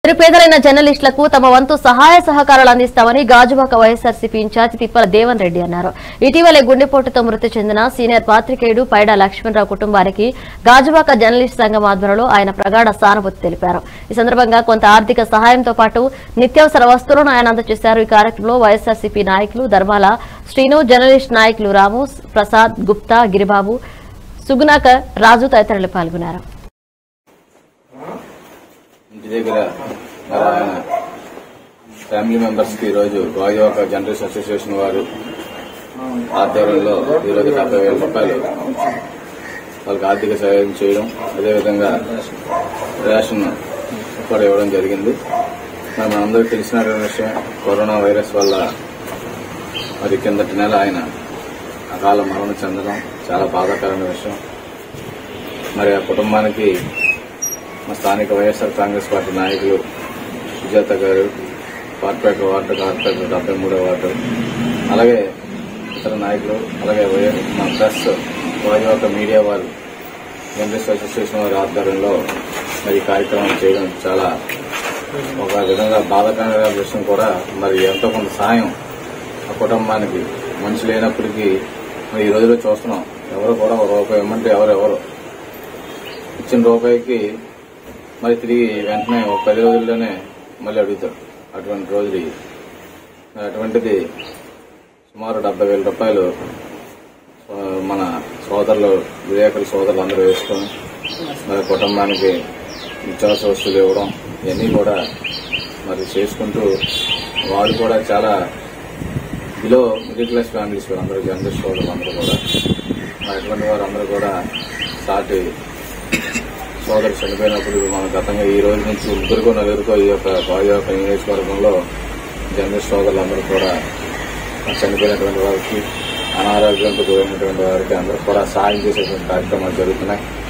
నిరుపేదలైన జర్నలిస్టులకు తమ వంతు సహాయ సహకారాలు అందిస్తామని గాజువాక వైఎస్ఆర్సీపీ ఇన్ఛార్జి తిప్పల దేవన్ రెడ్డి అన్నారు ఇటీవలే గుండెపోటుతో మృతి చెందిన సీనియర్ పాత్రికేయుడు పైడా లక్ష్మణరావు కుటుంబానికి గాజువాక జర్నలిస్ట్ సంఘం ఆధ్వర్యంలో ఆయన ప్రగాఢ సానుభూతి తెలిపారు ఈ సందర్భంగా కొంత ఆర్థిక సహాయంతో పాటు నిత్యావసర వస్తువులను ఆయన అందజేశారు ఈ కార్యక్రమంలో వైఎస్ఆర్సీపీ నాయకులు ధర్మాల శ్రీను జర్నలిస్ట్ నాయకులు రాము ప్రసాద్ గుప్తా గిరిబాబు సుగుణాకర్ రాజు తదితరులు పాల్గొన్నారు ఇంటి దగ్గర మరి ఆయన ఫ్యామిలీ మెంబర్స్ కి ఈరోజు గాజువాక జనరేషన్ అసోసియేషన్ వారు ఆధ్వర్యంలో ఈరోజు డెబ్బై వేల రూపాయలు వాళ్ళకి ఆర్థిక సహాయం చేయడం అదేవిధంగా రేషన్ కూడా ఇవ్వడం జరిగింది మరి మనందరికీ తెలిసిన విషయం కరోనా వైరస్ వల్ల మరి కిందటి నెల ఆయన అకాల మరణం చెందడం చాలా బాధాకరమైన విషయం మరి ఆ కుటుంబానికి మా స్థానిక వైఎస్ఆర్ కాంగ్రెస్ పార్టీ నాయకులు సుజాత గారు కార్పొరేట్ వార్డు కార్పొరేటర్ డెబ్బై మూడో వార్డు అలాగే ఇతర నాయకులు అలాగే వై- మా ప్రెస్ వాజువాక మీడియా వారు జర్నలిస్ట్ అసోసియేషన్ వారి ఆధ్వర్యంలో మరి ఈ కార్యక్రమం చేయడం చాలా ఒక విధంగా బాధాకరమైన విషయం కూడా మరి ఎంతో కొంత సాయం ఆ కుటుంబానికి మనిషి లేనప్పటికీ మరి ఈ రోజులో చూస్తున్నాం ఎవరు కూడా ఒక రూపాయి ఇవ్వమంటే ఎవరెవరు ఇచ్చిన రూపాయికి మరి తిరిగి వెంటనే ఒక పది రోజుల్లోనే మళ్ళీ అడుగుతారు అటువంటి రోజులు ఇవి. మరి అటువంటిది సుమారు డెబ్బై వేల రూపాయలు ఆ, మన సోదరులు విలేకరుల సోదరులు అందరూ వేసుకొని మరి కుటుంబానికి నిత్యావసర వస్తువులు ఇవ్వడం ఇవన్నీ కూడా మరి చేసుకుంటూ వారు కూడా చాలా బిలో మిడిల్ క్లాస్ ఫ్యామిలీస్ అందరూ జర్నలిస్ట్ సోదరులు అందరూ కూడా మరి అటువంటి వారు అందరూ కూడా సాటి సోదరు చనిపోయినప్పుడు మన గతంగా ఈ రోజు నుంచి ముగ్గురుకో నలుగురికో ఈ యొక్క బావి యొక్క నియోజకవర్గంలో జర్నలిస్ట్ సోదరులందరూ కూడా చనిపోయినటువంటి వారికి అనారోగ్యంతో గురైనటువంటి వారికి అందరూ కూడా సహాయం చేసేటువంటి కార్యక్రమాలు జరుగుతున్నాయి